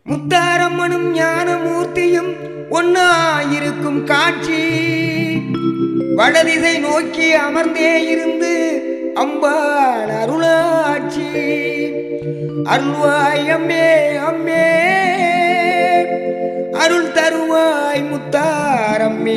முத்தாரம்மனும் ஞானமூர்த்தியும் ஒன்னாயிருக்கும் காட்சி வடதிசை நோக்கி அமர்ந்தே இருந்து அம்பாள் அருளாட்சி அருள்வாய் அம்மே அம்மே அருள் தருவாய் முத்தாரம்மே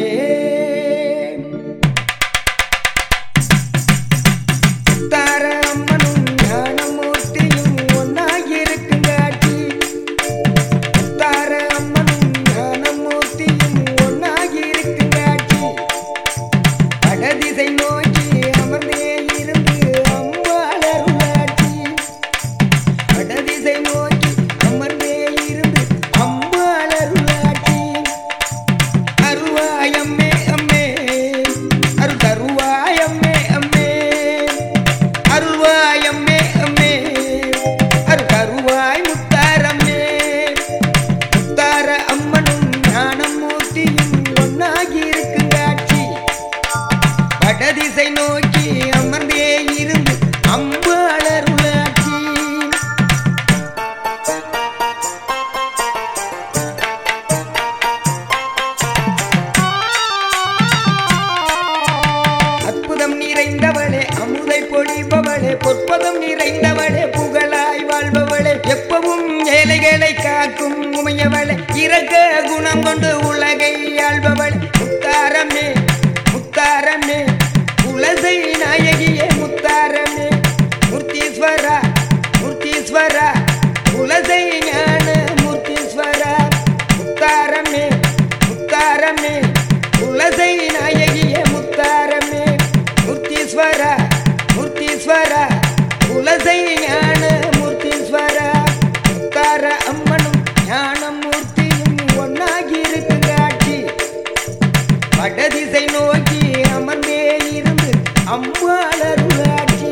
முத்தாரம்மனும் ஞானமூர்த்தியும் ஒன்னாயிருக்கும் காட்சி முத்தார அம்மனும் ஞானமூர்த்தியும் ஒன்னாகி இருக்கும் காட்சி வடதிசை நோக்கி அமர்ந்தே இருந்து அம்பாளருளாட்சி வடதிசை நோக்கி அமர்ந்தே இருந்து அம்பாளருளாட்சி அருவாயம்மே அம்மே அருள் தருவாயம்மே அம்மே அருள்வாயம்மே அம்மே அருள் தருவாய் முத்தாரம்மே முத்தார அம்மனும் ஞானமூர்த்தியும் ஒன்னாகி இருக்கும் காட்சி வடதிசை நோக்கி அமர்ந்தே இருந்து அம்பாளருளாட்சி அற்புதம் நிறைந்தவளே அமுதை பொழிபவளே பொற்பதம் நிறைந்தவளே புகழாய் வாழ்பவளே எப்பவும் ஏழைகளை காக்கும் உமையவளே இறக்க குணம் கொண்டு உலகை ஆள்பவளே முத்தாரமே முத்தாரமே குலசை நாயகியே முத்தாரமே மூர்த்தீஸ்வரா மூர்த்தீஸ்வரா குலசை ஞான மூர்த்தீஸ்வரா முத்தாரமே முத்தாரமே குலசை நாயகியே முத்தாரமே மூர்த்தீஸ்வரா மூர்த்தீஸ்வரா குலசை ஞான மூர்த்தீஸ்வரா முத்தார அம்மனும் ஞான மூர்த்தியும் ஒன்னாகி இருக்கு காட்சி வடதிசை நோக்கி அமர்ந்தே இருந்து அம்மாளருளாட்சி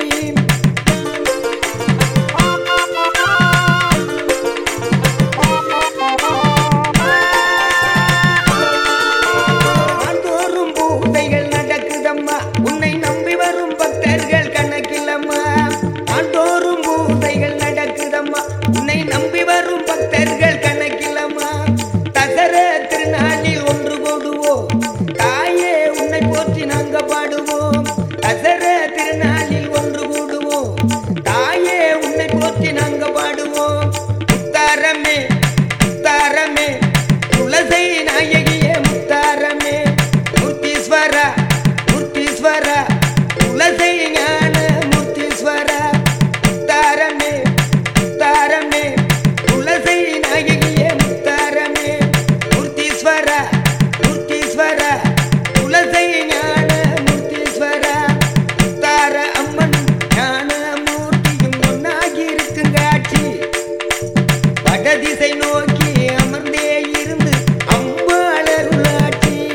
ஆண்டோறும் பூதைகள் நடக்குதம்மா உன்னை நம்பி வரும் பக்தர்கள் கணக்கில்லம்மா ஆண்டோறும் பூதைகள் நடக்குதம்மா உன்னை நம்பி வரும் பக்தர்கள் கணக்கில்லம்மா தசர திருநாளில் ஒன்று போடுவோம் தாயே உன்னை போற்றி நாங்க பாடுவோம் தசர திருநாளில் ஒன்று கூடுவோம் தாயே உன்னை போற்றி நாங்க பாடுவோம் முத்தாரமே முத்தாரமே துளசை நாயகியே முத்தாரமே மூர்த்தீஸ்வரா மூர்த்தீஸ்வரா துளசை ஞான மூர்த்தீஸ்வரா முத்தாரமே முத்தாரமே துளசை நாயகியே முத்தாரமே மூர்த்தீஸ்வரா மூர்த்தீஸ்வரா துளசை ஞான மூர்த்தீஸ்வரா முத்தார அம்மன் ஞான மூர்த்தியும் ஒன்னாகி இருக்கும் காட்சி வடதிசை நோக்கி அமர்ந்தே இருந்து அம்பாளருளாட்சி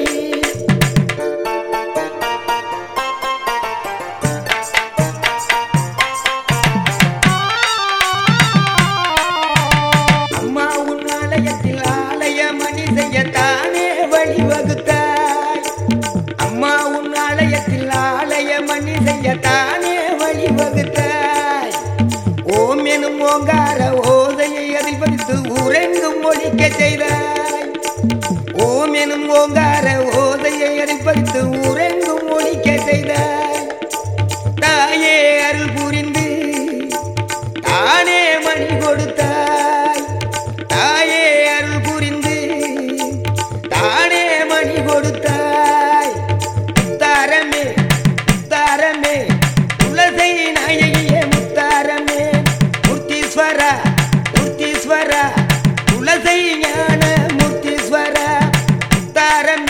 அம்மா உன் ஆலயத்தில் ஆலய மணி செய்யத்தானே வழிவகுத்தாய் அம்மா உன் ஆலயத்தில் ஆலய மணி செய்யத்தானே வழிவகுத்தாய் ஓம் எனும் ஓங்கார ஓதையை அதில் பதித்து ஊரெங்கும் ஒழிக்க செய்தாய் ஓம் எனும் ஓங்கார ஓதையை அதில் பதித்து ஊரெங்கும் ஒழிக்க செய்தாய் தாயே அருள் புரிந்து தானே மணி கொடுத்தாய் தாயே அருள் புரிந்து தானே மணி கொடுத்தாய் முத்தாரமே முத்தாரமே துளசை நாயகியே முத்தாரமே மூர்த்தீஸ்வரா மூர்த்தீஸ்வரா துளசை ஞான மூர்த்தீஸ்வரா முத்தாரமே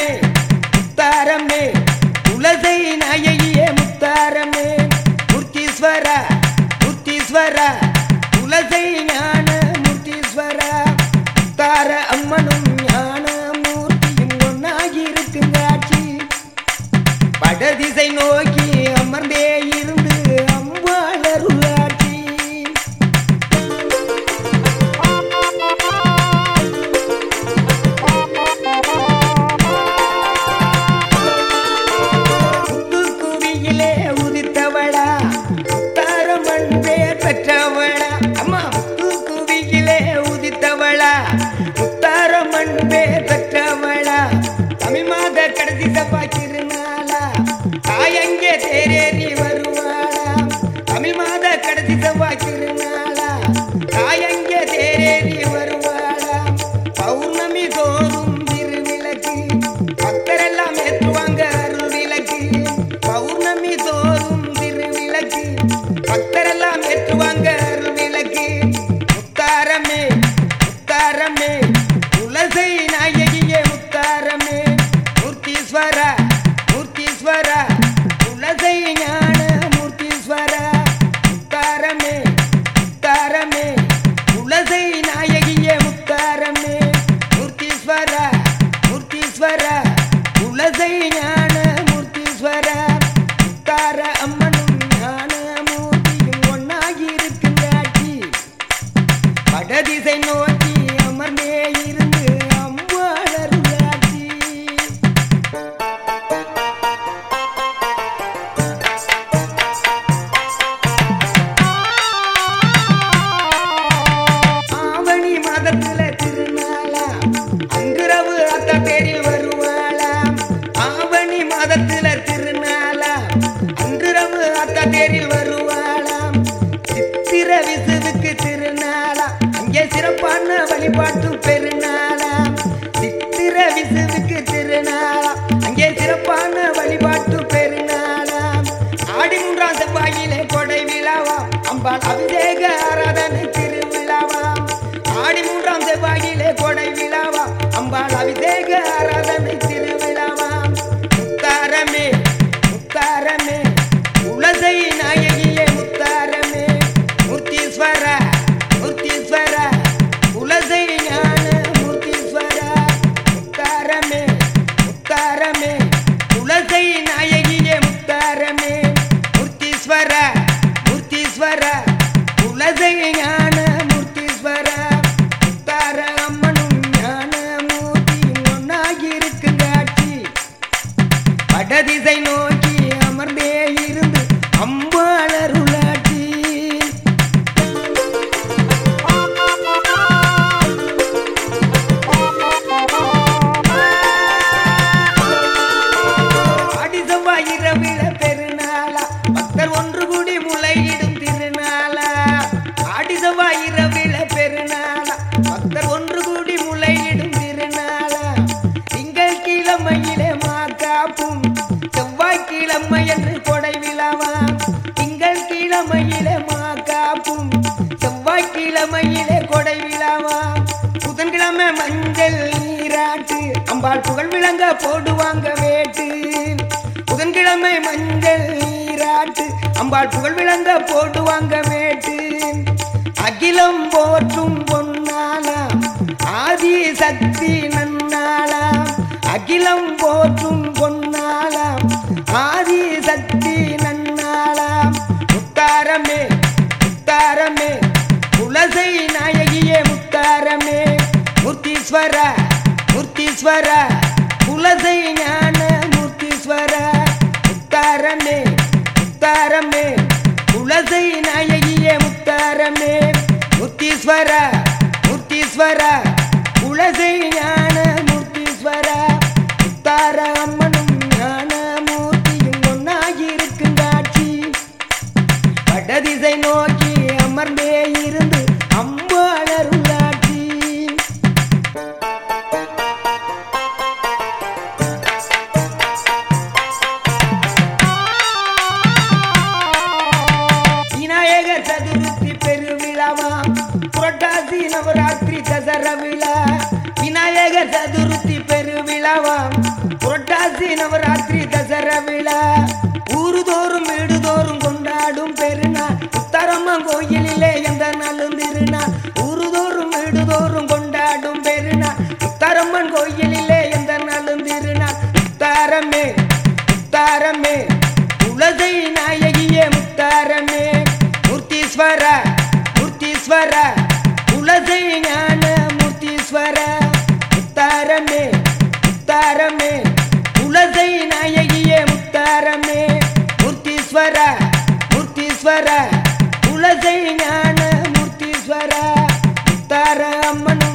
மண்பே பெற்றவளா தமிழ் மாத கடைசி செவ்வாய் திருநாளா தாயங்கே தேரேறி வருவாளா தமிழ் மாத கடைசி செவ்வாய் திருநாளா தாயங்கே தேரேறி வருவாளா பௌர்ணமி தோறும் திருவிளக்கு பக்தரெல்லாம் ஏற்றுவாங்க அருள் விளக்கு பௌர்ணமி தோறும் திருவிளக்கு பக்தரெல்லாம் ஏற்றுவாங்க அருள் விளக்கு முத்தாரமே முத்தாரமே துளசை நாயகியே முத்தாரமே மூர்த்தீஸ்வரா மூர்த்தீஸ்வரா துளசை ஞான மூர்த்தீஸ்வரா முத்தாரமே முத்தாரமே துளசை நாயகியே முத்தாரமே மூர்த்தீஸ்வரா மூர்த்தீஸ்வரா துளசை ஞான மூர்த்தீஸ்வரா முத்தார அம்மனும் ஞான மூர்த்தியும் ஒன்னாகி இருக்கின்றாட்சி வடதிசை நோக்கி அமர்ந்தே இருந்து அம்மாளருளாட்சி ஆவணி மாதத்துல திருநாளா அன்றிரவு அத்த தேரில் வருவாளா ஆவணி மாதத்துல திருநாளா அன்றிரவு அத்த தேரில் வருவாளாம் சித்திர விசுவுக்கு திருநாளா அங்கே சிறப்பான வழிபாட்டு பெருநாளா சித்திர விசுவுக்கு திருநாளா அங்கே சிறப்பான வழிபாட்டு பெருநாளா ஆடி மூன்றாம் செவ்வாயிலே கொடை விழாவா அம்பாள் அபிஷேக ஆராதனை திருவிழாவா ஆடி மூன்றாம் செவ்வாயிலே கொடை விழாவா அம்பாள் அபிஷேக ஆராதனை திருவிழாவா முத்தாரமே முத்தாரமே உலசை நாயகியே முத்தாரமே மூர்த்தீஸ்வரா மூர்த்தீஸ்வரா உலசை ஞான மூர்த்தீஸ்வரா முத்தாரமே முத்தாரமே துளசை நாயகியே முத்தாரமே மூர்த்தீஸ்வரா மூர்த்தீஸ்வரா துளசை ஞான மூர்த்தீஸ்வரா முத்தார அம்மனும் ஞான மூர்த்தியும் ஒன்னாகி இருக்குங்காட்சி வடதிசை நோக்கி அமர்ந்தே இருந்து அம்பாளருளாட்சி ஆடி செவ்வாய் இரவில பெருநாளா பக்தர் ஒன்று கூடி முளையிடும் திருநாளா ஆடி செவ்வாய் இரவில பெருநாளா பக்தர் ஒன்று கூடி முளையிடும் திருநாளா திங்கள் கிழமையிலே மாக்காப்பும் செவ்வாய் கிழமை என்று கொடை விழாவா திங்கள் கிழமையிலே மாக்காப்பும் செவ்வாய் கிழமையிலே கொடை விழாவா புதன்கிழமை மஞ்சள் நீராட்டு அம்பாள் புகழ் விளங்க போடுவாங்க வேட்டு புதன்கிழமை மஞ்சள் நீராட்டு அம்பாள் புகழ் விளங்க போடுவாங்க வேட்டு அகிலம் போற்றும் பொன்னாலாம் ஆதி சக்தி நன்னாளாம் அகிலம் போற்றும் பொன்னாளாம் ஆதி சக்தி நன்னாளாம் முத்தாரமே முத்தாரமே துளசை நாயகியே முத்தாரமே மூர்த்தீஸ்வரா மூர்த்தீஸ்வரா துளசை ஞான மூர்த்தீஸ்வரா முத்தாரமே முத்தாரமே துளசை நாயகியே முத்தாரமே மூர்த்தீஸ்வரா மூர்த்தீஸ்வரா துளசை ஞான மூர்த்தீஸ்வரா முத்தார அம்மனும் ஞான மூர்த்தியும் ஒன்னாகி இருக்குங்காட்சி வடதிசை நோக்கி அமர்ந்தே இருந்து அம்பாளருளாட்சி விநாயகர் சதுர்த்தி பெருவிழாவாம் புரட்டாசி நவராத்திரி தசர விழா விநாயகர் சதுர்த்தி பெருவிழாவாம் புரட்டாசி நவராத்திரி தசர விழா ஊருதோறும் வீடுதோறும் கொண்டாடும் பெருநாள் உத்தரம்மன் கோயிலிலே எந்த நாளும் திருநாள் ஊருதோறும் வீடுதோறும் கொண்டாடும் பெருநாள் உத்தரம்மன் கோயிலிலே எந்த நாளும் திருநாள் உத்தாரமே முத்தாரமே துளசை நாயகியே முத்தாரமே மூர்த்தீஸ்வரா மூர்த்தீஸ்வரா துளசை ஞான மூர்த்தீஸ்வரா முத்தாரமே முத்தாரமே துளசை நாயகியே முத்தாரமே மூர்த்தீஸ்வரா மூர்த்தீஸ்வரா துளசை ஞான மூர்த்தீஸ்வரா முத்தார அம்மனும்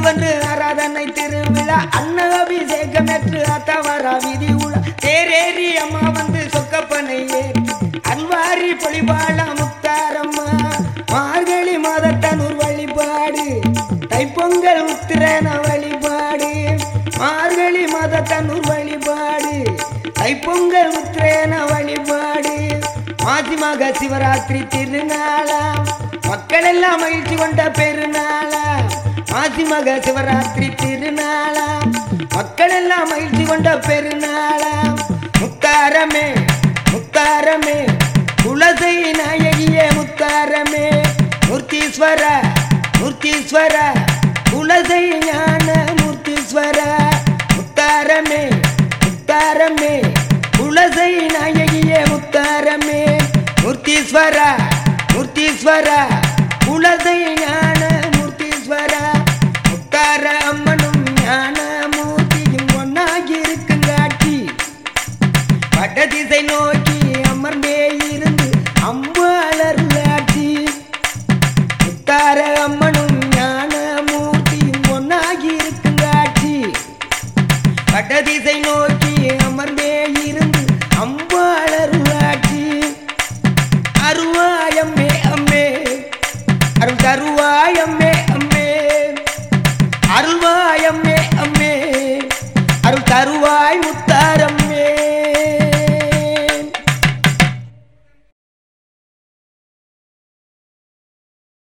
வந்து ஆராதனை திருவிழா அன்ன அபிஷேகம் நேற்று அத்தவரா விதி உள்ள தேரேறி அம்மா வந்து சொக்கப்பனை ஏறி அன்வாரி பொழிபாள முத்தாரம்மா மார்கழி மாதத்தனூர் வழிபாடு தைப்பொங்கல் உத்திரன வழிபாடு மார்கழி மாதத்தனூர் வழிபாடு தைப்பொங்கல் உத்திரன வழிபாடு மாசி மக சிவராத்திரி திருநாளாம் மக்கள் எல்லாம் மகிழ்ச்சி கொண்ட பெருநாளாம் மாசி மக சிவராத்திரி திருநாளாம் மக்கள் எல்லாம் மகிழ்ச்சி கொண்ட பெருநாளாம் முத்தாரமே முத்தாரமே குலசை நாயகியே முத்தாரமே மூர்த்தீஸ்வர மூர்த்தீஸ்வர குலசை ஞான மூர்த்தீஸ்வர முத்தாரமே முத்தாரமே குலசை நாயகியே முத்தாரமே மூர்த்தீஸ்வர மூர்த்தீஸ்வர குலசை ஞான மூர்த்தீஸ்வர முத்தார அம்மனும் ஞான மூர்த்தியும் ஒன்னாகி இருக்குங்காட்டி வடதிசை நோக்கி அமர்ந்தே இருந்து அம்பாளர் ஆட்சி முத்தார அம்மனும் ஞான மூர்த்தியும் ஒன்னாகி இருக்குங்காட்சி வடதிசை நோக்கி அமர்ந்தே இருந்து அம்பாளர் ஆட்சி அருவாயம்மே அம்மே அருள் தருவாயம்மே அம்மே அருள்வாயம்மே அம்மே அருள் தருவாய் முத்தாரம்மே